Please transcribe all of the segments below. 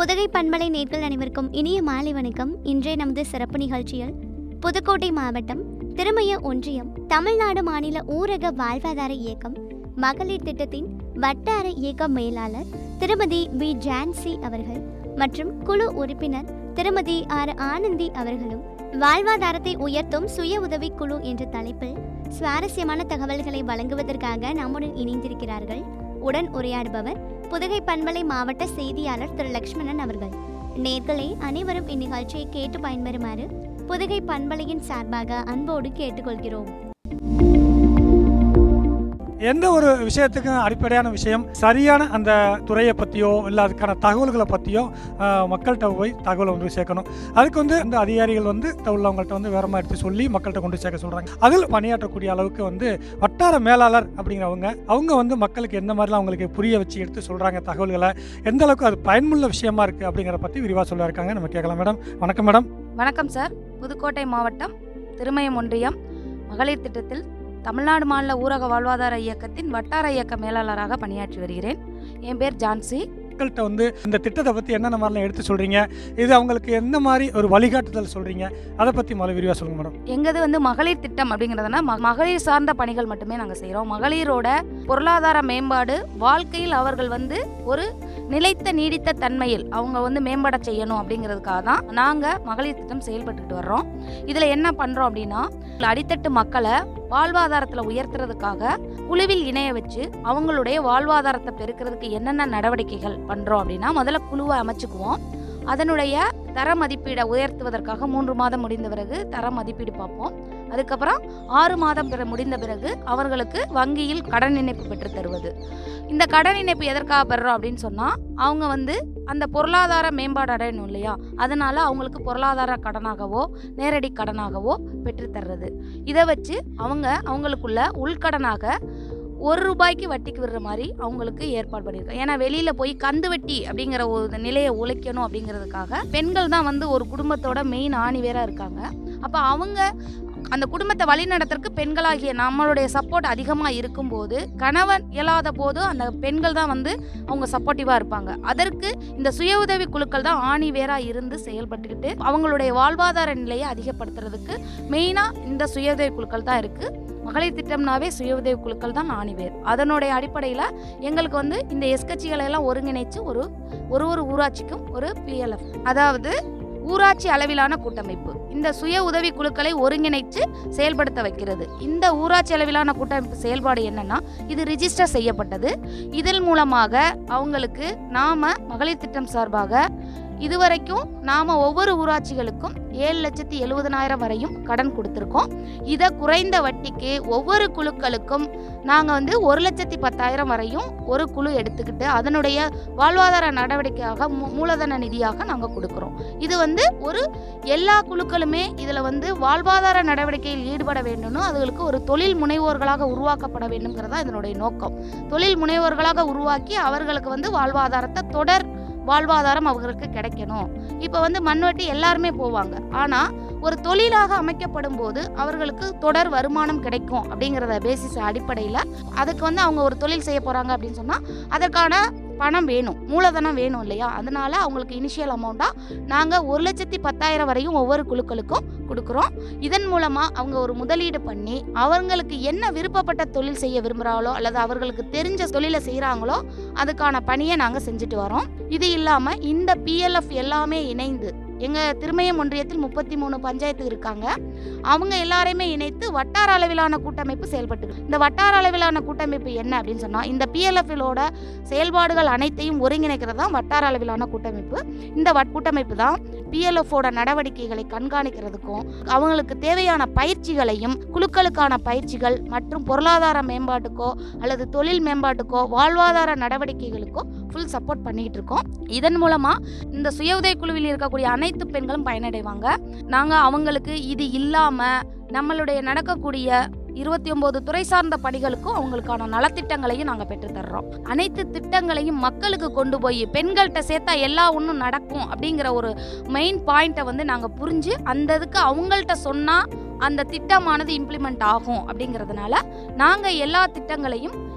புதுகை பண்பலை நேர்கள் அனைவருக்கும் இனிய மாலை வணக்கம் இன்றைய நமது சிறப்பு நிகழ்ச்சியில் புதுக்கோட்டை மாவட்டம் திருமய ஒன்றியம் தமிழ்நாடு மாநில ஊரக வாழ்வாதார இயக்கம் மகளிர் திட்டத்தின் வட்டார இயக்க மேலாளர் திருமதி பி ஜான்சி அவர்கள் மற்றும் குழு உறுப்பினர் திருமதி ஆர் ஆனந்தி அவர்களும் வாழ்வாதாரத்தை உயர்த்தும் சுய உதவி குழு என்ற தலைப்பில் சுவாரஸ்யமான தகவல்களை வழங்குவதற்காக நம்முடன் இணைந்திருக்கிறார்கள் உடன் உரையாடுபவர் புதுகை பண்பலை மாவட்ட செய்தியாளர் திரு லக்ஷ்மணன் அவர்கள் நேர்களே அனைவரும் இந்நிகழ்ச்சியை கேட்டு பயன்பெறுமாறு புதுகை பண்பலையின் சார்பாக அன்போடு கேட்டுக்கொள்கிறோம் எந்த ஒரு விஷயத்துக்கும் அடிப்படையான விஷயம் சரியான அந்த துறையை பற்றியோ இல்லை அதுக்கான தகவல்களை பற்றியோ மக்கள்கிட்ட போய் தகவலை வந்து சேர்க்கணும் அதுக்கு வந்து இந்த அதிகாரிகள் வந்து உள்ளவங்கள்ட்ட வந்து விவரமாக எடுத்து சொல்லி மக்கள்கிட்ட கொண்டு சேர்க்க சொல்கிறாங்க அதில் பணியாற்றக்கூடிய அளவுக்கு வந்து வட்டார மேலாளர் அப்படிங்கிறவங்க அவங்க வந்து மக்களுக்கு எந்த மாதிரிலாம் அவங்களுக்கு புரிய வச்சு எடுத்து சொல்கிறாங்க தகவல்களை எந்த அளவுக்கு அது பயனுள்ள விஷயமா இருக்குது அப்படிங்கிறத பற்றி விரிவாக சொல்ல இருக்காங்க நம்ம கேட்கலாம் மேடம் வணக்கம் மேடம் வணக்கம் சார் புதுக்கோட்டை மாவட்டம் திருமயம் ஒன்றியம் மகளிர் திட்டத்தில் தமிழ்நாடு மாநில ஊரக வாழ்வாதார இயக்கத்தின் வட்டார இயக்க மேலாளராக பணியாற்றி வருகிறேன் என் பேர் ஜான்சி மக்கள்கிட்ட வந்து இந்த திட்டத்தை பற்றி என்னென்ன மாதிரிலாம் எடுத்து சொல்கிறீங்க இது அவங்களுக்கு எந்த மாதிரி ஒரு வழிகாட்டுதல் சொல்கிறீங்க அதை பற்றி முதல்ல விரிவாக சொல்லுங்கள் மேடம் எங்கது வந்து மகளிர் திட்டம் அப்படிங்கிறதுனா ம- மகளிர் சார்ந்த பணிகள் மட்டுமே நாங்கள் செய்கிறோம் மகளிரோட பொருளாதார மேம்பாடு வாழ்க்கையில் அவர்கள் வந்து ஒரு நிலைத்த நீடித்த தன்மையில் அவங்க வந்து மேம்பட செய்யணும் அப்படிங்கிறதுக்காக தான் நாங்கள் மகளிர் திட்டம் செயல்பட்டுக்கிட்டு வர்றோம் இதில் என்ன பண்ணுறோம் அப்படின்னா அடித்தட்டு மக்களை வாழ்வாதாரத்தில் உயர்த்துறதுக்காக குழுவில் இணைய வச்சு அவங்களுடைய வாழ்வாதாரத்தை பெருக்கிறதுக்கு என்னென்ன நடவடிக்கைகள் பண்ணுறோம் அப்படின்னா முதல்ல குழுவை அமைச்சுக்குவோம் அதனுடைய தர மதிப்பீடை உயர்த்துவதற்காக மூன்று மாதம் முடிந்த பிறகு தர மதிப்பீடு பார்ப்போம் அதுக்கப்புறம் ஆறு மாதம் பிற முடிந்த பிறகு அவர்களுக்கு வங்கியில் கடன் இணைப்பு பெற்று தருவது இந்த கடன் இணைப்பு எதற்காக பெறுறோம் அப்படின்னு சொன்னால் அவங்க வந்து அந்த பொருளாதார மேம்பாடு அடையணும் இல்லையா அதனால அவங்களுக்கு பொருளாதார கடனாகவோ நேரடி கடனாகவோ பெற்று தர்றது இதை வச்சு அவங்க அவங்களுக்குள்ள உள்கடனாக ஒரு ரூபாய்க்கு வட்டிக்கு விடுற மாதிரி அவங்களுக்கு ஏற்பாடு பண்ணியிருக்கோம் ஏன்னா வெளியில் போய் கந்து வட்டி அப்படிங்கிற ஒரு நிலையை உழைக்கணும் அப்படிங்கிறதுக்காக பெண்கள் தான் வந்து ஒரு குடும்பத்தோட மெயின் ஆணிவேராக இருக்காங்க அப்போ அவங்க அந்த குடும்பத்தை வழி நடத்துறதுக்கு பெண்களாகிய நம்மளுடைய சப்போர்ட் அதிகமாக இருக்கும்போது கணவன் இயலாத போது அந்த பெண்கள் தான் வந்து அவங்க சப்போர்ட்டிவாக இருப்பாங்க அதற்கு இந்த சுய உதவி குழுக்கள் தான் ஆணி வேராக இருந்து செயல்பட்டுக்கிட்டு அவங்களுடைய வாழ்வாதார நிலையை அதிகப்படுத்துறதுக்கு மெயினாக இந்த சுய உதவி குழுக்கள் தான் இருக்குது மகளிர் திட்டம்னாவே சுய உதவி குழுக்கள் தான் ஆணிவேர் அதனுடைய அடிப்படையில் எங்களுக்கு வந்து இந்த எஸ்கட்சிகளை எல்லாம் ஒருங்கிணைச்சு ஒரு ஒரு ஒரு ஊராட்சிக்கும் ஒரு பிஎல்எஃப் அதாவது ஊராட்சி அளவிலான கூட்டமைப்பு இந்த சுய உதவி குழுக்களை ஒருங்கிணைச்சு செயல்படுத்த வைக்கிறது இந்த ஊராட்சி அளவிலான கூட்டமைப்பு செயல்பாடு என்னன்னா இது ரிஜிஸ்டர் செய்யப்பட்டது இதன் மூலமாக அவங்களுக்கு நாம மகளிர் திட்டம் சார்பாக இதுவரைக்கும் நாம ஒவ்வொரு ஊராட்சிகளுக்கும் ஏழு லட்சத்தி எழுபதனாயிரம் வரையும் கடன் கொடுத்துருக்கோம் இதை குறைந்த வட்டிக்கு ஒவ்வொரு குழுக்களுக்கும் நாங்கள் வந்து ஒரு லட்சத்தி பத்தாயிரம் வரையும் ஒரு குழு எடுத்துக்கிட்டு அதனுடைய வாழ்வாதார நடவடிக்கையாக மூ- மூலதன நிதியாக நாங்கள் கொடுக்குறோம் இது வந்து ஒரு எல்லா குழுக்களுமே இதில் வந்து வாழ்வாதார நடவடிக்கையில் ஈடுபட வேண்டும்னு அதுகளுக்கு ஒரு தொழில் முனைவோர்களாக உருவாக்கப்பட வேண்டும்ங்கிறது தான் இதனுடைய நோக்கம் தொழில் முனைவோர்களாக உருவாக்கி அவர்களுக்கு வந்து வாழ்வாதாரத்தை தொடர் வாழ்வாதாரம் அவங்களுக்கு கிடைக்கணும் இப்போ வந்து மண்வெட்டி எல்லாருமே போவாங்க ஆனால் ஒரு தொழிலாக அமைக்கப்படும் போது அவர்களுக்கு தொடர் வருமானம் கிடைக்கும் அப்படிங்கிறத பேசிஸ் அடிப்படையில் அதுக்கு வந்து அவங்க ஒரு தொழில் செய்ய போகிறாங்க அப்படின்னு சொன்னால் அதற்கான பணம் வேணும் மூலதனம் வேணும் இல்லையா அதனால அவங்களுக்கு இனிஷியல் அமௌண்ட்டாக நாங்கள் ஒரு லட்சத்தி பத்தாயிரம் வரையும் ஒவ்வொரு குழுக்களுக்கும் கொடுக்குறோம் இதன் மூலமாக அவங்க ஒரு முதலீடு பண்ணி அவங்களுக்கு என்ன விருப்பப்பட்ட தொழில் செய்ய விரும்புகிறாங்களோ அல்லது அவர்களுக்கு தெரிஞ்ச தொழிலை செய்கிறாங்களோ அதுக்கான பணியை நாங்கள் செஞ்சுட்டு வரோம் இது இல்லாமல் இந்த பிஎல்எஃப் எல்லாமே இணைந்து எங்கள் திருமயம் ஒன்றியத்தில் முப்பத்தி மூணு பஞ்சாயத்து இருக்காங்க அவங்க எல்லாரையுமே இணைத்து வட்டார அளவிலான கூட்டமைப்பு செயல்பட்டு இருக்கு. இந்த வட்டார அளவிலான கூட்டமைப்பு என்ன அப்படின்னு சொன்னால் இந்த பிஎல்எஃப்லோட செயல்பாடுகள் அனைத்தையும் ஒருங்கிணைக்கிறது தான் வட்டார அளவிலான கூட்டமைப்பு இந்த வட்- கூட்டமைப்பு தான் பிஎல்எஃபோட நடவடிக்கைகளை கண்காணிக்கிறதுக்கும் அவங்களுக்கு தேவையான பயிற்சிகளையும் குழுக்களுக்கான பயிற்சிகள் மற்றும் பொருளாதார மேம்பாட்டுக்கோ அல்லது தொழில் மேம்பாட்டுக்கோ வாழ்வாதார நடவடிக்கைகளுக்கோ ஃபுல் சப்போர்ட் பண்ணிக்கிட்டு இருக்கோம் இதன் மூலமாக இந்த சுய உதவி குழுவில் இருக்கக்கூடிய அனைத்து பெண்களும் பயனடைவாங்க நாங்கள் அவங்களுக்கு இது இல்லாமல் நம்மளுடைய நடக்கக்கூடிய இருபத்தி ஒன்பது துறை சார்ந்த பணிகளுக்கும் அவங்களுக்கான நலத்திட்டங்களையும் நாங்கள் பெற்றுத்தர்றோம் அனைத்து திட்டங்களையும் மக்களுக்கு கொண்டு போய் பெண்கள்கிட்ட சேர்த்தா எல்லா ஒன்றும் நடக்கும் அப்படிங்கிற ஒரு மெயின் பாயிண்ட்டை வந்து நாங்கள் புரிஞ்சு அந்த இதுக்கு அவங்கள்ட்ட சொன்னால் அந்த திட்டமானது இம்ப்ளிமெண்ட் ஆகும் அப்படிங்கிறதுனால நாங்கள் எல்லா திட்டங்களையும்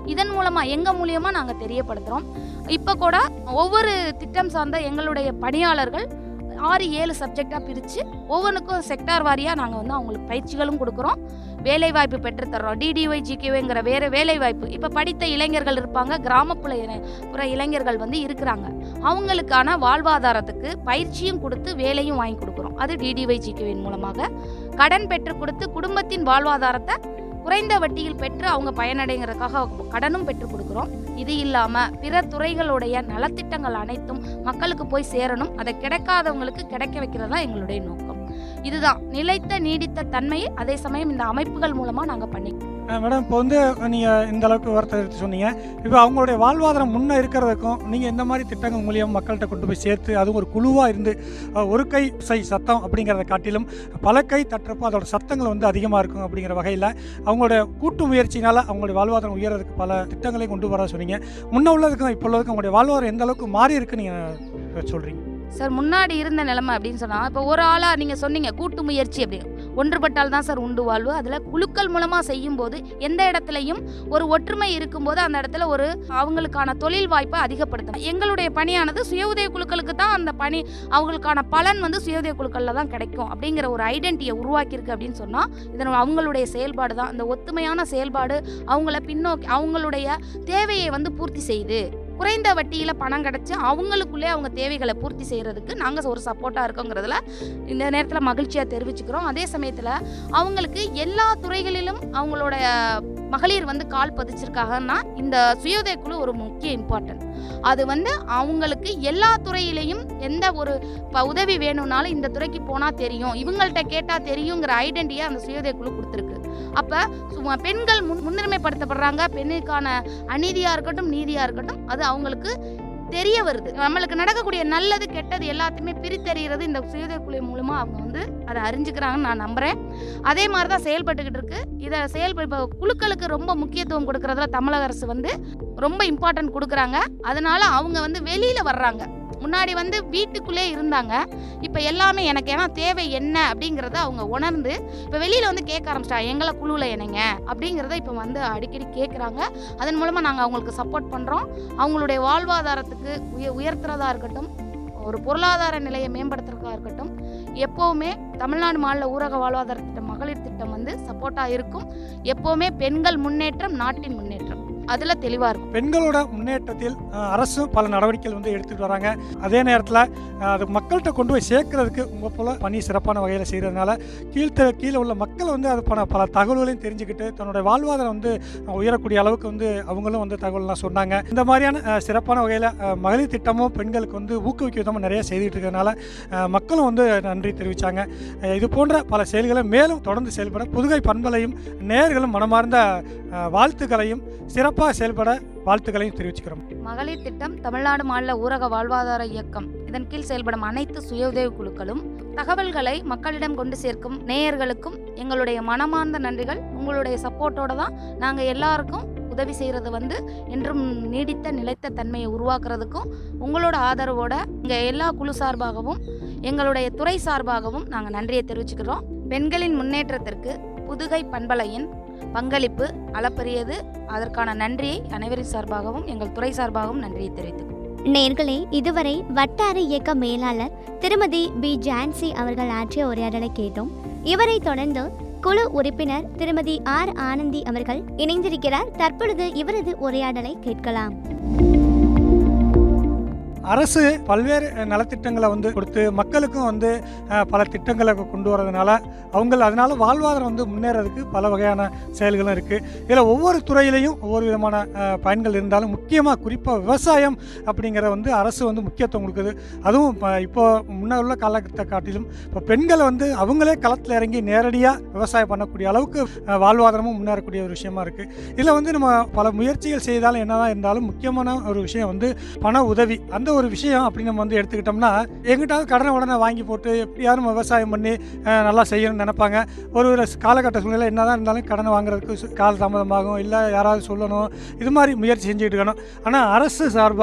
இதன் மூலமாக எங்கள் மூலியமாக நாங்கள் தெரியப்படுத்துகிறோம் இப்போ கூட ஒவ்வொரு திட்டம் சார்ந்த எங்களுடைய பணியாளர்கள் ஆறு ஏழு சப்ஜெக்டாக பிரித்து ஒவ்வொன்றுக்கும் செக்டார் வாரியாக நாங்கள் வந்து அவங்களுக்கு பயிற்சிகளும் கொடுக்குறோம் வேலைவாய்ப்பு பெற்றுத்தர்றோம் டிடிஒய் ஜிகேங்கிற வேறு வேலைவாய்ப்பு இப்போ படித்த இளைஞர்கள் இருப்பாங்க கிராமப்புற இளை- புற இளைஞர்கள் வந்து இருக்கிறாங்க அவங்களுக்கான வாழ்வாதாரத்துக்கு பயிற்சியும் கொடுத்து வேலையும் வாங்கி கொடுக்குறோம் அது டிடிஒய் ஜிகேவின் மூலமாக கடன் பெற்று கொடுத்து குடும்பத்தின் வாழ்வாதாரத்தை குறைந்த வட்டியில் பெற்று அவங்க பயனடைங்கிறதுக்காக கடனும் பெற்று கொடுக்குறோம் இது இல்லாமல் பிற துறைகளுடைய நலத்திட்டங்கள் அனைத்தும் மக்களுக்கு போய் சேரணும் அதை கிடைக்காதவங்களுக்கு கிடைக்க வைக்கிறது தான் எங்களுடைய நோக்கம் இதுதான் நிலைத்த நீடித்த தன்மையை அதே சமயம் இந்த அமைப்புகள் மூலமாக நாங்கள் பண்ணி அஹ் மேடம் இப்போ வந்து நீங்கள் இந்த அளவுக்கு வார்த்தை எடுத்து சொன்னீங்க இப்போ அவங்களுடைய வாழ்வாதாரம் முன்னே இருக்கிறதுக்கும் நீங்கள் இந்த மாதிரி திட்டங்கள் மூலியம் மக்கள்கிட்ட கொண்டு போய் சேர்த்து அதுவும் ஒரு குழுவாக இருந்து அஹ், ஒரு கை சை சத்தம் அப்படிங்கிறத காட்டிலும் பல கை தட்டுறப்போ அதோட சத்தங்கள் வந்து அதிகமாக இருக்கும் அப்படிங்கிற வகையில் அவங்களோட கூட்டு முயற்சினால் அவங்களுடைய வாழ்வாதாரம் உயர்றதுக்கு பல திட்டங்களையும் கொண்டு வர சொன்னீங்க முன்ன உள்ளதுக்கும் இப்போ உள்ளதுக்கும் அவங்களுடைய வாழ்வாதாரம் எந்த அளவுக்கு மாறி இருக்குன்னு நீங்கள் சொல்கிறீங்க சார் முன்னாடி இருந்த நிலைமை அப்படின்னு சொன்னால் இப்போ ஒரு ஆளாக நீங்கள் சொன்னீங்க கூட்டு முயற்சி அப்படின்னு ஒன்றுபட்டால் தான் சார் உண்டு வாழ்வு அதில் குழுக்கள் மூலமாக செய்யும்போது எந்த இடத்துலையும் ஒரு ஒற்றுமை இருக்கும்போது அந்த இடத்துல ஒரு அவங்களுக்கான தொழில் வாய்ப்பை அதிகப்படுத்தணும் எங்களுடைய பணியானது சுய உதவி குழுக்களுக்கு தான் அந்த பணி அவங்களுக்கான பலன் வந்து சுய உதவி குழுக்களில் தான் கிடைக்கும் அப்படிங்கிற ஒரு ஐடென்டிட்டியை உருவாக்கியிருக்கு அப்படின்னு சொன்னால் இதன் அவங்களுடைய செயல்பாடு தான் அந்த ஒத்துமையான செயல்பாடு அவங்கள பின்னோக்கி அவங்களுடைய தேவையை வந்து பூர்த்தி செய்யுது குறைந்த வட்டியில் பணம் கிடச்சி அவங்களுக்குள்ளே அவங்க தேவைகளை பூர்த்தி செய்கிறதுக்கு நாங்கள் ஒரு சப்போர்ட்டாக இருக்கோங்கிறதுல இந்த நேரத்தில் மகிழ்ச்சியாக தெரிவிச்சுக்கிறோம் அதே சமயத்தில் அவங்களுக்கு எல்லா துறைகளிலும் அவங்களோட மகளிர் வந்து கால் பதிச்சிருக்காங்கன்னா இந்த சுயோதய குழு ஒரு முக்கிய இம்பார்ட்டன்ட் அது வந்து அவங்களுக்கு எல்லா துறையிலையும் எந்த ஒரு ப- உதவி வேணும்னாலும் இந்த துறைக்கு போனால் தெரியும் இவங்கள்ட்ட கேட்டால் தெரியுங்கிற ஐடென்டிட்டியை அந்த சுயோதய குழு கொடுத்துருக்கு அப்போ சும்மா பெண்கள் முன் முன்னுரிமைப்படுத்தப்படுறாங்க பெண்ணுக்கான அநீதியாக இருக்கட்டும் நீதியாக இருக்கட்டும் அது அவங்களுக்கு தெரிய வருது நம்மளுக்கு நடக்கக்கூடிய நல்லது கெட்டது எல்லாத்தையுமே பிரித்தறிகிறது இந்த சுயதே குழு மூலமாக அவங்க வந்து அதை அறிஞ்சுக்கிறாங்கன்னு நான் நம்புகிறேன் அதே மாதிரி தான் செயல்பட்டுக்கிட்டு இருக்கு இதை செயல்ப இப்போ குழுக்களுக்கு ரொம்ப முக்கியத்துவம் கொடுக்கறதுல தமிழக அரசு வந்து ரொம்ப இம்பார்ட்டன்ட் கொடுக்குறாங்க அதனால அவங்க வந்து வெளியில் வர்றாங்க முன்னாடி வந்து வீட்டுக்குள்ளே இருந்தாங்க இப்போ எல்லாமே எனக்கு ஏன்னா தேவை என்ன அப்படிங்கிறத அவங்க உணர்ந்து இப்போ வெளியில் வந்து கேட்க ஆரம்பிச்சிட்டாங்க எங்களை குழுவில் இணைங்க அப்படிங்கிறத இப்போ வந்து அடிக்கடி கேட்குறாங்க அதன் மூலமாக நாங்கள் அவங்களுக்கு சப்போர்ட் பண்ணுறோம் அவங்களுடைய வாழ்வாதாரத்துக்கு உய உயர்த்துறதா இருக்கட்டும் ஒரு பொருளாதார நிலையை மேம்படுத்துறதா இருக்கட்டும் எப்போவுமே தமிழ்நாடு மாநில ஊரக வாழ்வாதார திட்டம் மகளிர் திட்டம் வந்து சப்போர்ட்டாக இருக்கும் எப்போவுமே பெண்கள் முன்னேற்றம் நாட்டின் முன்னேற்றம் அதில் தெளிவாக இருக்கும் பெண்களோட முன்னேற்றத்தில் அஹ், அரசும் பல நடவடிக்கைகள் வந்து எடுத்துகிட்டு வராங்க அதே நேரத்தில் அது மக்கள்கிட்ட கொண்டு போய் சேர்க்கறதுக்கு உங்கள் போல் பணி சிறப்பான வகையில் செய்கிறதுனால கீழ்த்த கீழே உள்ள மக்கள் வந்து அது பல பல தகவல்களையும் தெரிஞ்சுக்கிட்டு தன்னுடைய வாழ்வாதாரம் வந்து அஹ், உயரக்கூடிய அளவுக்கு வந்து அவங்களும் வந்து தகவல்லாம் சொன்னாங்க இந்த மாதிரியான அஹ், சிறப்பான வகையில் மகளிர் திட்டமும் பெண்களுக்கு வந்து ஊக்குவிக்க விதமாக நிறைய செய்துட்டு இருக்கிறதுனால அஹ், மக்களும் வந்து நன்றி தெரிவித்தாங்க இது போன்ற பல செயல்களை மேலும் தொடர்ந்து செயல்பட புதுகை பண்பலையும் நேர்களும் மனமார்ந்த அஹ், வாழ்த்துக்களையும் சிறப்பாக செயல்பட வாழ்த்துக்களையும் தெரிவிச்சுக்கிறோம் மகளிர் திட்டம் தமிழ்நாடு மாநில ஊரக வாழ்வாதார இயக்கம் இதன் கீழ் செயல்படும் அனைத்து சுய உதவி குழுக்களும் தகவல்களை மக்களிடம் கொண்டு சேர்க்கும் நேயர்களுக்கும் எங்களுடைய மனமார்ந்த நன்றிகள் உங்களுடைய சப்போர்ட்டோட தான் நாங்கள் எல்லாருக்கும் உதவி செய்கிறது வந்து என்றும் நீடித்த நிலைத்த தன்மையை உருவாக்குறதுக்கும் உங்களோட ஆதரவோட இங்கே எல்லா குழு சார்பாகவும் எங்களுடைய துறை சார்பாகவும் நாங்கள் நன்றியை தெரிவிச்சுக்கிறோம் பெண்களின் முன்னேற்றத்திற்கு புதுகை பண்பலையின் பங்களிப்பு அளப்பரியது அதற்கான நன்றியை அனைவரின் சார்பாகவும் எங்கள் துறை சார்பாகவும் நன்றியை தெரிவித்துக்கிறோம் நேர்களே இதுவரை வட்டார இயக்க மேலாளர் திருமதி பி ஜான்சி அவர்கள் ஆற்றிய உரையாடலை கேட்டோம் இவரை தொடர்ந்து குழு உறுப்பினர் திருமதி ஆர் ஆனந்தி அவர்கள் இணைந்திருக்கிறார் தற்பொழுது இவரது உரையாடலை கேட்கலாம் அரசு பல்வேறு அஹ், நலத்திட்டங்களை வந்து கொடுத்து மக்களுக்கும் வந்து அஹ், பல திட்டங்களை கொண்டு வரதுனால அவங்க அதனால வாழ்வாதாரம் வந்து முன்னேறதுக்கு பல வகையான செயல்களும் இருக்குது இதில் ஒவ்வொரு துறையிலையும் ஒவ்வொரு விதமான அஹ், பயன்கள் இருந்தாலும் முக்கியமாக குறிப்பாக விவசாயம் அப்படிங்கிற வந்து அரசு வந்து முக்கியத்துவம் கொடுக்குது அதுவும் இப்போ இப்போ முன்ன உள்ள காலத்தை காட்டிலும் இப்போ பெண்களை வந்து அவங்களே களத்தில் இறங்கி நேரடியாக விவசாயம் பண்ணக்கூடிய அளவுக்கு அஹ், வாழ்வாதாரமும் முன்னேறக்கூடிய ஒரு விஷயமா இருக்குது இதில் வந்து நம்ம பல முயற்சிகள் செய்தாலும் என்னதான் இருந்தாலும் முக்கியமான ஒரு விஷயம் வந்து பண உதவி அந்த ஒரு விஷயம் அப்படி நம்ம வந்து எடுத்துக்கிட்டோம்னா எங்கிட்டாவது கடனை உடனே வாங்கி போட்டு எப்படியாவது நம்ம விவசாயம் பண்ணி அஹ், நல்லா செய்யணும்னு நினைப்பாங்க ஒரு ஒரு காலகட்ட சூழ்நிலை என்னதான் இருந்தாலும் கடனை வாங்குறதுக்கு சு- கால தாமதமாகும் இல்லை யாராவது சொல்லணும் இது மாதிரி முயற்சி செஞ்சுட்டு இருக்கணும் ஆனால் அரசு சார்பாக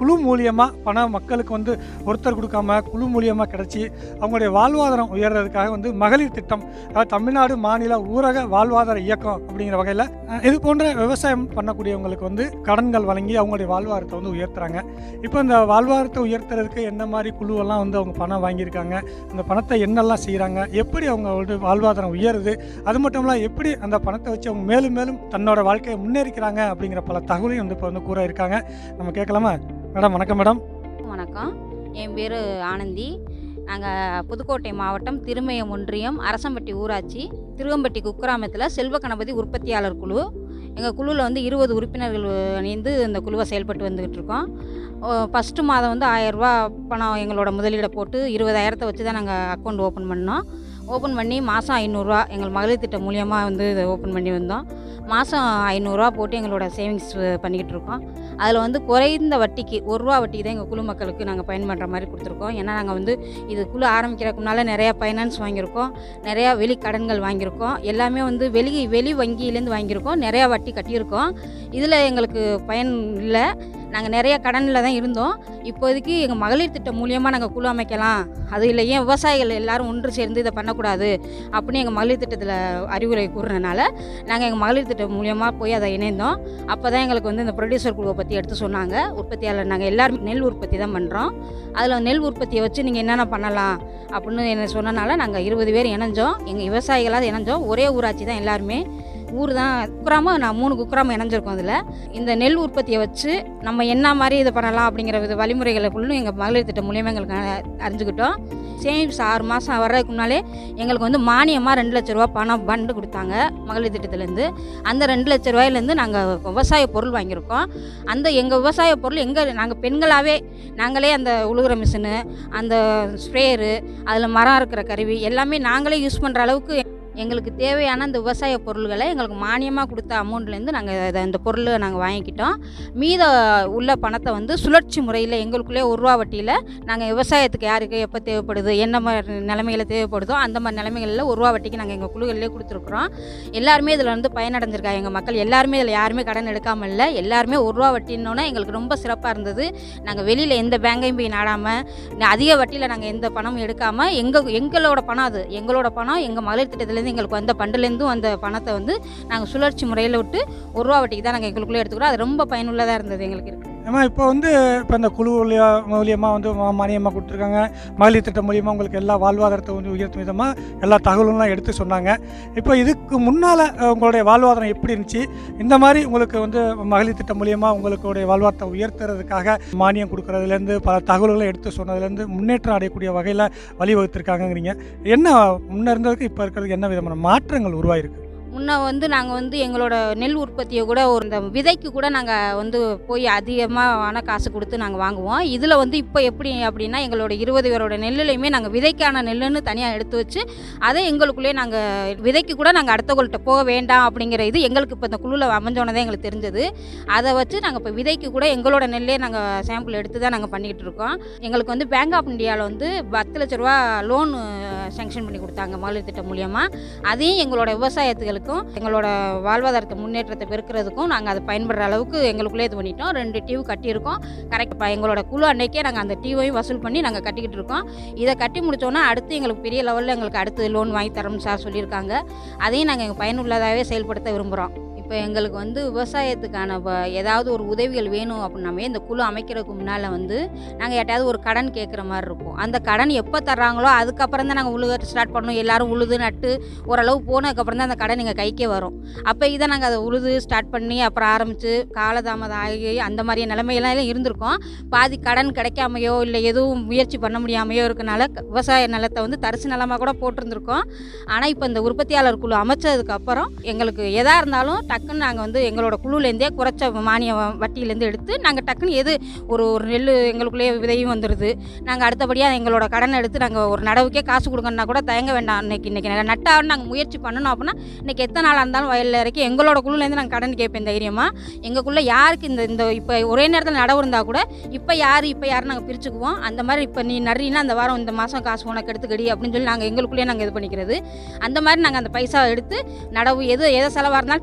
குழு மூலியமாக பணம் மக்களுக்கு வந்து ஒருத்தர் கொடுக்காம குழு மூலியமாக கிடச்சி அவங்களுடைய வாழ்வாதாரம் உயர்றதுக்காக வந்து மகளிர் திட்டம் அதாவது தமிழ்நாடு மாநில ஊரக வாழ்வாதார இயக்கம் அப்படிங்கிற வகையில் இது போன்ற விவசாயம் பண்ணக்கூடியவங்களுக்கு வந்து கடன்கள் வழங்கி அவங்களுடைய வாழ்வாதாரத்தை வந்து உயர்த்துறாங்க இப்போ இந்த வாழ்வாதாரத்தை உயர்த்துறதுக்கு என்ன மாதிரி குழுவெல்லாம் வந்து அவங்க பணம் வாங்கியிருக்காங்க அந்த பணத்தை என்னெல்லாம் செய்கிறாங்க எப்படி அவங்க வந்து வாழ்வாதாரம் உயருது அது மட்டும் இல்லாமல் எப்படி அந்த பணத்தை வச்சு அவங்க மேலும் மேலும் தன்னோட வாழ்க்கையை முன்னேறிக்கிறாங்க அப்படிங்கிற பல தகவலையும் வந்து இப்போ வந்து கூற இருக்காங்க நம்ம கேட்கலாமா மேடம் வணக்கம் மேடம் வணக்கம் என் பேர் ஆனந்தி நாங்கள் புதுக்கோட்டை மாவட்டம் திருமயம் ஒன்றியம் அரசம்பட்டி ஊராட்சி திருவம்பட்டி குக்கிராமத்தில் செல்வ கணபதி உற்பத்தியாளர் குழு எங்கள் குழுவில் வந்து இருபது உறுப்பினர்கள் இணைந்து இந்த குழுவை செயல்பட்டு வந்துக்கிட்டு இருக்கோம் ஃபஸ்ட்டு மாதம் வந்து ஆயரூபா பணம் எங்களோட முதலீடை போட்டு இருபதாயிரத்தை வச்சு தான் நாங்கள் அக்கௌண்ட் ஓப்பன் பண்ணோம் ஓப்பன் பண்ணி மாதம் ஐநூறுரூவா எங்கள் மகளிர் திட்டம் மூலியமாக வந்து இதை ஓப்பன் பண்ணி வந்தோம் மாதம் ஐநூறுரூவா போட்டு எங்களோட சேவிங்ஸ் பண்ணிக்கிட்டு இருக்கோம் அதில் வந்து குறைந்த வட்டிக்கு ஒரு ரூபா வட்டிக்கு தான் எங்கள் குழு மக்களுக்கு நாங்கள் பயன்படுற மாதிரி கொடுத்துருக்கோம் ஏன்னா நாங்கள் வந்து இது குழு ஆரம்பிக்கிறதுக்கு முன்னால் நிறையா ஃபைனான்ஸ் வாங்கியிருக்கோம் நிறையா வெளி கடன்கள் வாங்கியிருக்கோம் எல்லாமே வந்து வெளி வெளி வங்கியிலேருந்து வாங்கியிருக்கோம் நிறையா வட்டி கட்டியிருக்கோம் இதில் எங்களுக்கு பயன் இல்லை நாங்கள் நிறைய கடனில் தான் இருந்தோம் இப்போதைக்கு எங்கள் மகளிர் திட்டம் மூலியமாக நாங்கள் குழு அமைக்கலாம் அது இல்லை ஏன் விவசாயிகள் எல்லாரும் ஒன்று சேர்ந்து இதை பண்ணக்கூடாது அப்படின்னு எங்கள் மகளிர் திட்டத்தில் அறிவுரை கூறுறதுனால நாங்கள் எங்கள் மகளிர் திட்டம் மூலியமாக போய் அதை இணைந்தோம் அப்போ தான் எங்களுக்கு வந்து இந்த ப்ரொடியூசர் குழுவை பற்றி எடுத்து சொன்னாங்க உற்பத்தியாளர் நாங்கள் எல்லாருமே நெல் உற்பத்தி தான் பண்ணுறோம் அதில் நெல் உற்பத்தியை வச்சு நீங்கள் என்னென்ன பண்ணலாம் அப்படின்னு என்ன சொன்னனால நாங்கள் இருபது பேர் இணைஞ்சோம் எங்கள் விவசாயிகளாக இணைஞ்சோம் ஒரே ஊராட்சி தான் எல்லாருமே ஊர் தான் குக்கிராமம் நான் மூணு குக்கிராமம் இணைஞ்சிருக்கோம் அதில் இந்த நெல் உற்பத்தியை வச்சு நம்ம என்ன மாதிரி இதை பண்ணலாம் அப்படிங்கிற வித வழிமுறைகளை ஃபுல்லும் எங்கள் மகளிர் திட்டம் மூலியமாக எங்களுக்கு அ- அறிஞ்சுக்கிட்டோம் சேமிப்ஸ் ஆறு மாதம் வர்றதுக்கு முன்னாலே எங்களுக்கு வந்து மானியமாக ரெண்டு லட்ச ரூபா பணம் பண்டு கொடுத்தாங்க மகளிர் திட்டத்துலேருந்து அந்த ரெண்டு லட்ச ரூபாயிலேருந்து நாங்கள் விவசாய பொருள் வாங்கியிருக்கோம் அந்த எங்கள் விவசாய பொருள் எங்கள் நாங்கள் பெண்களாகவே நாங்களே அந்த உழுகுற மிஷினு அந்த ஸ்ப்ரேயரு அதில் மரம் இருக்கிற கருவி எல்லாமே நாங்களே யூஸ் பண்ணுற அளவுக்கு எங்களுக்கு தேவையான அந்த விவசாய பொருள்களை எங்களுக்கு மானியமாக கொடுத்த அமௌண்ட்லேருந்து நாங்கள் அந்த பொருளை நாங்கள் வாங்கிக்கிட்டோம் மீத உள்ள பணத்தை வந்து சுழற்சி முறையில் எங்களுக்குள்ளே ஒரு ரூபா வட்டியில் நாங்கள் விவசாயத்துக்கு யாருக்கு எப்போ தேவைப்படுது என்ன மாதிரி நிலைமைகளை தேவைப்படுதோ அந்த மாதிரி நிலைமைகளில் ஒரு ரூபா வட்டிக்கு நாங்கள் எங்கள் குழுகளிலே கொடுத்துருக்குறோம் எல்லாருமே இதில் வந்து பயனடைஞ்சிருக்காங்க எங்கள் மக்கள் எல்லாருமே இதில் யாருமே கடன் எடுக்காமல் இல்லை எல்லாருமே ஒரு ரூபா வட்டின்னோன்னே எங்களுக்கு ரொம்ப சிறப்பாக இருந்தது நாங்கள் வெளியில் எந்த பேங்கையும் போய் நாடாமல் அதிக வட்டியில் நாங்கள் எந்த பணமும் எடுக்காமல் எங்கள் எங்களோட பணம் அது எங்களோட பணம் எங்கள் மகளிர் திட்டத்துலேருந்து எங்களுக்கு வந்த பண்டுலேருந்தும் அந்த பணத்தை வந்து நாங்கள் சுழற்சி முறையில் விட்டு ஒரு ரூபா வட்டிக்கு தான் நாங்கள் எங்களுக்குள்ளே எடுத்துக்கிறோம் அது ரொம்ப பயனுள்ளதாக இருந்தது எங்களுக்கு ஏமா இப்போ வந்து இப்போ இந்த குழு மூலியா மூலியமாக வந்து மா- மானியமாக கொடுத்துருக்காங்க மகளிர் திட்டம் மூலியமாக உங்களுக்கு எல்லா வாழ்வாதாரத்தை வந்து உயர்த்தும் விதமாக எல்லா தகவல்களும் எடுத்து சொன்னாங்க இப்போ இதுக்கு முன்னால் உங்களுடைய வாழ்வாதாரம் எப்படி இருந்துச்சு இந்த மாதிரி உங்களுக்கு வந்து மகளிர் திட்டம் மூலியமாக உங்களுடைய வாழ்வாதாரத்தை உயர்த்துறதுக்காக மானியம் கொடுக்கறதுலேருந்து பல தகவல்களை எடுத்து சொன்னதுலேருந்து முன்னேற்றம் அடையக்கூடிய வகையில் வழிவகுத்திருக்காங்கங்கிறீங்க என்ன முன்ன இருந்ததுக்கு இப்போ இருக்கிறதுக்கு என்ன விதமான மாற்றங்கள் உருவாயிருக்கு முன்ன வந்து நாங்கள் வந்து எங்களோட நெல் உற்பத்தியை கூட ஒரு இந்த விதைக்கு கூட நாங்கள் வந்து போய் அதிகமான காசு கொடுத்து நாங்கள் வாங்குவோம் இதில் வந்து இப்போ எப்படி அப்படின்னா எங்களோட இருபது பேரோட நெல்லுலையுமே நாங்கள் விதைக்கான நெல்லுன்னு தனியாக எடுத்து வச்சு அதை எங்களுக்குள்ளே நாங்கள் விதைக்கு கூட நாங்கள் அடுத்தவங்கள்ட்ட போக வேண்டாம் அப்படிங்கிற இது எங்களுக்கு இப்போ இந்த குழுவில் அமைஞ்சோன்னதே எங்களுக்கு தெரிஞ்சது அதை வச்சு நாங்கள் இப்போ விதைக்கு கூட எங்களோட நெல்லே நாங்கள் சாம்பிள் எடுத்து தான் நாங்கள் பண்ணிக்கிட்டு இருக்கோம் எங்களுக்கு வந்து பேங்க் ஆஃப் இந்தியாவில் வந்து பத்து லட்ச ரூபா லோன் சேங்ஷன் பண்ணி கொடுத்தாங்க மகளிர் திட்டம் மூலியமாக அதையும் எங்களோட விவசாயத்துகளுக்கும் எங்களோட வாழ்வாதாரத்தை முன்னேற்றத்தை பெருக்கிறதுக்கும் நாங்கள் அதை பயன்படுற அளவுக்கு எங்களுக்குள்ளே இது பண்ணிட்டோம் ரெண்டு டியூ கட்டியிருக்கோம் கரெக்ட் எங்களோட குழு அன்னைக்கே நாங்கள் அந்த டியூவையும் வசூல் பண்ணி நாங்கள் கட்டிக்கிட்டு இருக்கோம் இதை கட்டி முடிச்சோன்னா அடுத்து எங்களுக்கு பெரிய லெவலில் எங்களுக்கு அடுத்து லோன் வாங்கி தரோம்னு சார் சொல்லியிருக்காங்க அதையும் நாங்கள் எங்கள் பயனுள்ளதாகவே செயல்படுத்த விரும்புகிறோம் இப்போ எங்களுக்கு வந்து விவசாயத்துக்கான வ- ஏதாவது ஒரு உதவிகள் வேணும் அப்படின்னாமே இந்த குழு அமைக்கிறதுக்கு முன்னால் வந்து நாங்கள் யார்ட்டையாவது ஒரு கடன் கேட்குற மாதிரி இருக்கும் அந்த கடன் எப்போ தர்றாங்களோ அதுக்கப்புறம் தான் நாங்கள் உழுக ஸ்டார்ட் பண்ணுவோம் எல்லாரும் உழுது நட்டு ஓரளவு போனதுக்கப்புறம் தான் அந்த கடன் எங்கள் கைக்கே வரும் அப்போ இதை நாங்கள் அதை உழுது ஸ்டார்ட் பண்ணி அப்புறம் ஆரம்பித்து காலதாமதம் ஆகி அந்த மாதிரி நிலைமையெல்லாம் இருந்திருக்கோம் பாதி கடன் கிடைக்காமையோ இல்லை எதுவும் முயற்சி பண்ண முடியாமையோ இருக்கனால க- விவசாய நிலத்தை வந்து தரிசு நிலமாக கூட போட்டிருந்திருக்கோம் ஆனால் இப்போ இந்த உற்பத்தியாளர் குழு அமைச்சதுக்கு அப்புறம் எங்களுக்கு எதாக இருந்தாலும் டக்குன்னு நாங்கள் வந்து எங்களோட குழுலேருந்தே குறைச்ச மானிய வ- வட்டியிலேருந்து எடுத்து நாங்கள் டக்குன்னு எது ஒரு ஒரு நெல் எங்களுக்குள்ளேயே விதையும் வந்துடுது நாங்கள் அடுத்தபடியாக எங்களோட கடனை எடுத்து நாங்கள் ஒரு நடவுக்கே காசு கொடுக்கணுன்னா கூட தயங்க வேண்டாம் இன்னைக்கு இன்னைக்கு நட்டாலும் நாங்கள் முயற்சி பண்ணணும் அப்படின்னா இன்னைக்கு எத்தனை நாளாக இருந்தாலும் வயலில் இறக்கி எங்களோட குழுலேருந்து நாங்கள் கடன் கேட்பேன் தைரியமாக எங்களுக்குள்ளே யாருக்கு இந்த இந்த இப்போ ஒரே நேரத்தில் நடவு இருந்தால் கூட இப்போ யார் இப்போ யார் நாங்கள் பிரிச்சுக்குவோம் அந்த மாதிரி இப்போ நீ நடுறீன்னா அந்த வாரம் இந்த மாதம் காசு உனக்கு எடுத்துக்கடி அப்படின்னு சொல்லி நாங்கள் எங்களுக்குள்ளேயே நாங்கள் இது பண்ணிக்கிறது அந்த மாதிரி நாங்கள் அந்த பைசா எடுத்து நடவு எது எதை செலவாக இருந்தாலும் டக்குன்னு கடன்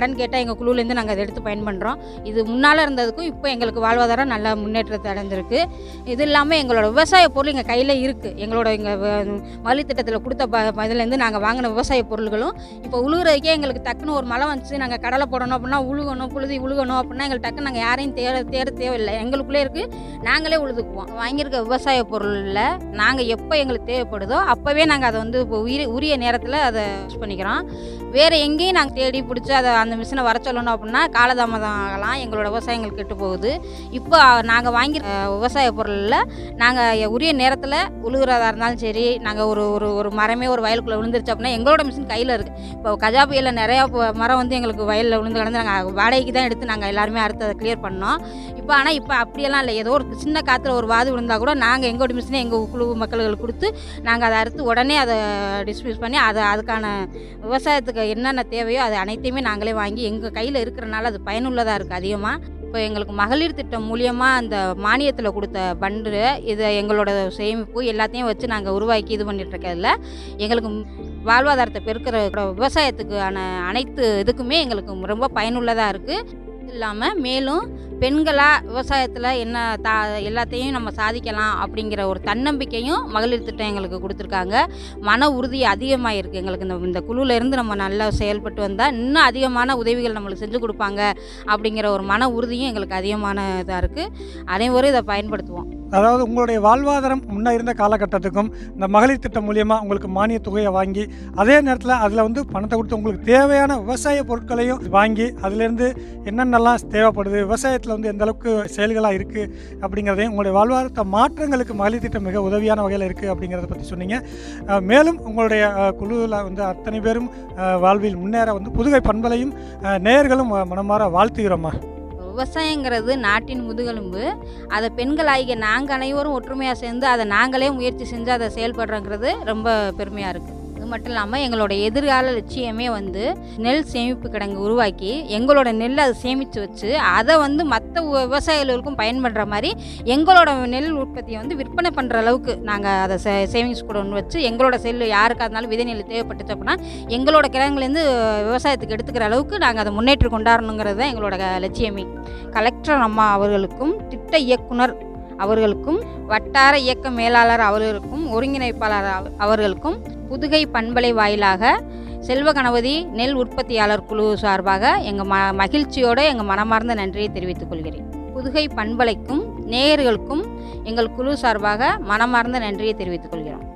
கடன் கேட்டால் எங்கள் குழுலேருந்து நாங்கள் அதை எடுத்து பயன் பண்ணுறோம் இது முன்னால் இருந்ததுக்கும் இப்போ எங்களுக்கு வாழ்வாதாரம் நல்ல முன்னேற்றத்தை அடைஞ்சிருக்கு இது இல்லாமல் எங்களோட விவசாய பொருள் எங்கள் கையில் இருக்குது எங்களோட எங்கள் மகளிர் திட்டத்தில் கொடுத்த ப இதுலேருந்து நாங்கள் வாங்கின விவசாய பொருள்களும் இப்போ உழுகுறதுக்கே எங்களுக்கு டக்குன்னு ஒரு மழை வந்துச்சு நாங்கள் கடலை போடணும் அப்படின்னா உழுகணும் புழுதி உழுகணும் அப்படின்னா எங்களுக்கு டக்குன்னு நாங்கள் யாரையும் தேட தேட தேவையில்லை எங்களுக்குள்ளே இருக்குது நாங்களே உழுதுக்குவோம் வாங்கியிருக்க விவசாய பொருளில் நாங்கள் எப்போ எங்களுக்கு தேவைப்படுதோ அப்போவே நாங்கள் அதை வந்து இப்போ உரிய உரிய நேரத்தில் அதை யூஸ் பண்ணிக்கிறோம் வேறு எங்கேயும் நாங்கள் தேடி பிடிச்சி அதை அந்த மிஷினை வர சொல்லணும் அப்படின்னா காலதாமதம் ஆகலாம் எங்களோட விவசாயங்கள் கெட்டு போகுது இப்போ நாங்கள் வாங்கி விவசாய பொருளில் நாங்கள் உரிய நேரத்தில் உழுகிறதா இருந்தாலும் சரி நாங்கள் ஒரு ஒரு ஒரு மரமே ஒரு வயலுக்குள்ளே விழுந்துருச்சு அப்படின்னா எங்களோட மிஷின் கையில் இருக்குது இப்போ கஜா புயலில் நிறையா ப- மரம் வந்து எங்களுக்கு வயலில் விழுந்து கிடந்து நாங்கள் வாடகைக்கு தான் எடுத்து நாங்கள் எல்லாருமே அடுத்து அதை கிளியர் பண்ணோம் இப்போ ஆனால் இப்போ அப்படியெல்லாம் இல்லை ஏதோ ஒரு சின்ன காற்றுல ஒரு வாது விழுந்தா கூட நாங்கள் எங்களோட மிஷினை எங்கள் குழு மக்களுக்கு கொடுத்து நாங்கள் அதை அறுத்து உடனே அதை டிஸ்மியூஸ் பண்ணி அதை அதுக்கான விவசாயத்துக்கு என்னென்ன தேவையோ அது அனைத்தையுமே நாங்களே வாங்கி எங்கள் கையில் இருக்கிறனால அது பயனுள்ளதாக இருக்குது அதிகமாக இப்போ எங்களுக்கு மகளிர் திட்டம் மூலியமாக அந்த மானியத்தில் கொடுத்த பண்டு இதை எங்களோட சேமிப்பு எல்லாத்தையும் வச்சு நாங்கள் உருவாக்கி இது பண்ணிட்டு இருக்கிறதுல எங்களுக்கு வாழ்வாதாரத்தை பெருக்கிற விவசாயத்துக்கான அனைத்து இதுக்குமே எங்களுக்கு ரொம்ப பயனுள்ளதாக இருக்குது இல்லாமல் மேலும் பெண்களாக விவசாயத்தில் என்ன தா எல்லாத்தையும் நம்ம சாதிக்கலாம் அப்படிங்கிற ஒரு தன்னம்பிக்கையும் மகளிர் திட்டம் எங்களுக்கு கொடுத்துருக்காங்க மன உறுதி அதிகமாக இருக்குது எங்களுக்கு இந்த இந்த குழுவில் இருந்து நம்ம நல்லா செயல்பட்டு வந்தால் இன்னும் அதிகமான உதவிகள் நம்மளுக்கு செஞ்சு கொடுப்பாங்க அப்படிங்கிற ஒரு மன உறுதியும் எங்களுக்கு அதிகமான இதாக இருக்குது அனைவரும் இதை பயன்படுத்துவோம் அதாவது உங்களுடைய வாழ்வாதாரம் முன்ன இருந்த காலகட்டத்துக்கும் இந்த மகளிர் திட்டம் மூலியமாக உங்களுக்கு மானிய தொகையை வாங்கி அதே நேரத்தில் அதில் வந்து பணத்தை கொடுத்து உங்களுக்கு தேவையான விவசாய பொருட்களையும் வாங்கி அதிலேருந்து என்னென்னலாம் தேவைப்படுது விவசாயத்தில் வந்து எந்த அளவுக்கு செயல்களாக இருக்குது அப்படிங்கிறதையும் உங்களுடைய வாழ்வாதாரத்தை மாற்றங்களுக்கு மகளிர் திட்டம் மிக உதவியான வகையில் இருக்குது அப்படிங்கிறத பற்றி சொன்னீங்க அஹ், மேலும் உங்களுடைய குழுவில் வந்து அத்தனை பேரும் அஹ், வாழ்வில் முன்னேற வந்து புதுகை பண்பலையும் அஹ், நேயர்களும் அஹ், மனமாற வாழ்த்துகிறோம்மா விவசாயங்கிறது நாட்டின் முதுகெலும்பு அதை பெண்களாகிய நாங்கள் அனைவரும் ஒற்றுமையாக சேர்ந்து அதை நாங்களே முயற்சி செஞ்சு அதை செயல்படுறோங்கிறது ரொம்ப பெருமையாக இருக்குது இது மட்டும் இல்லாமல் எங்களோட எதிர்கால லட்சியமே வந்து நெல் சேமிப்பு கிடங்கு உருவாக்கி எங்களோட நெல்லை அதை சேமித்து வச்சு அதை வந்து மற்ற விவசாயிகளுக்கும் பயன்படுற மாதிரி எங்களோட நெல் உற்பத்தியை வந்து விற்பனை பண்ணுற அளவுக்கு நாங்கள் அதை சே சேவிங்ஸ் கூட ஒன்று வச்சு எங்களோட செல்லு யாருக்காக இருந்தாலும் விதை நெல் தேவைப்பட்டுச்சு அப்படின்னா எங்களோட கிழங்குலேருந்து விவசாயத்துக்கு எடுத்துக்கிற அளவுக்கு நாங்கள் அதை முன்னேற்றி கொண்டாடணுங்கிறது தான் எங்களோட க- லட்சியமே கலெக்டர் அம்மா அவர்களுக்கும் திட்ட இயக்குனர் அவர்களுக்கும் வட்டார இயக்க மேலாளர் அவர்களுக்கும் ஒருங்கிணைப்பாளர் அவ- அவர்களுக்கும் புதுகை பண்பலை வாயிலாக செல்வ கணபதி நெல் உற்பத்தியாளர் குழு சார்பாக எங்கள் ம மகிழ்ச்சியோடு எங்கள் மனமார்ந்த நன்றியை தெரிவித்துக் கொள்கிறேன் புதுகை பண்பலைக்கும் நேயர்களுக்கும் எங்கள் குழு சார்பாக மனமார்ந்த நன்றியை தெரிவித்துக் கொள்கிறோம்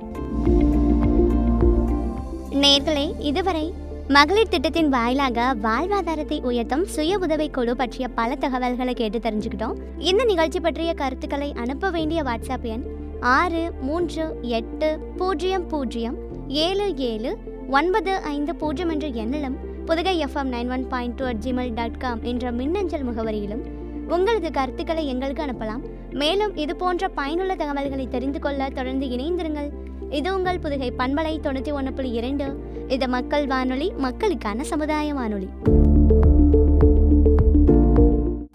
நேர்களே இதுவரை மகளிர் திட்டத்தின் வாயிலாக வாழ்வாதாரத்தை உயர்த்தும் சுய உதவிக் குழு பற்றிய பல தகவல்களை கேட்டு தெரிஞ்சுக்கிட்டோம் இந்த நிகழ்ச்சி பற்றிய கருத்துக்களை அனுப்ப வேண்டிய வாட்ஸ்அப் எண் ஆறு மூன்று எட்டு பூஜ்ஜியம் பூஜ்ஜியம் ஏழு ஏழு ஒன்பது ஐந்து பூஜ்ஜியம் என்ற எண்ணிலும் Pudugai FM nine one point two at Gmail dot com என்ற மின்னஞ்சல் முகவரியிலும் உங்களது கருத்துக்களை எங்களுக்கு அனுப்பலாம் மேலும் இது போன்ற பயனுள்ள தகவல்களை தெரிந்து கொள்ள தொடர்ந்து இணைந்திருங்கள் இது உங்கள் புதுகை பண்பலை தொண்ணூற்றி ஒன்று புள்ளி இரண்டு இது மக்கள் வானொலி மக்களுக்கான சமுதாய வானொலி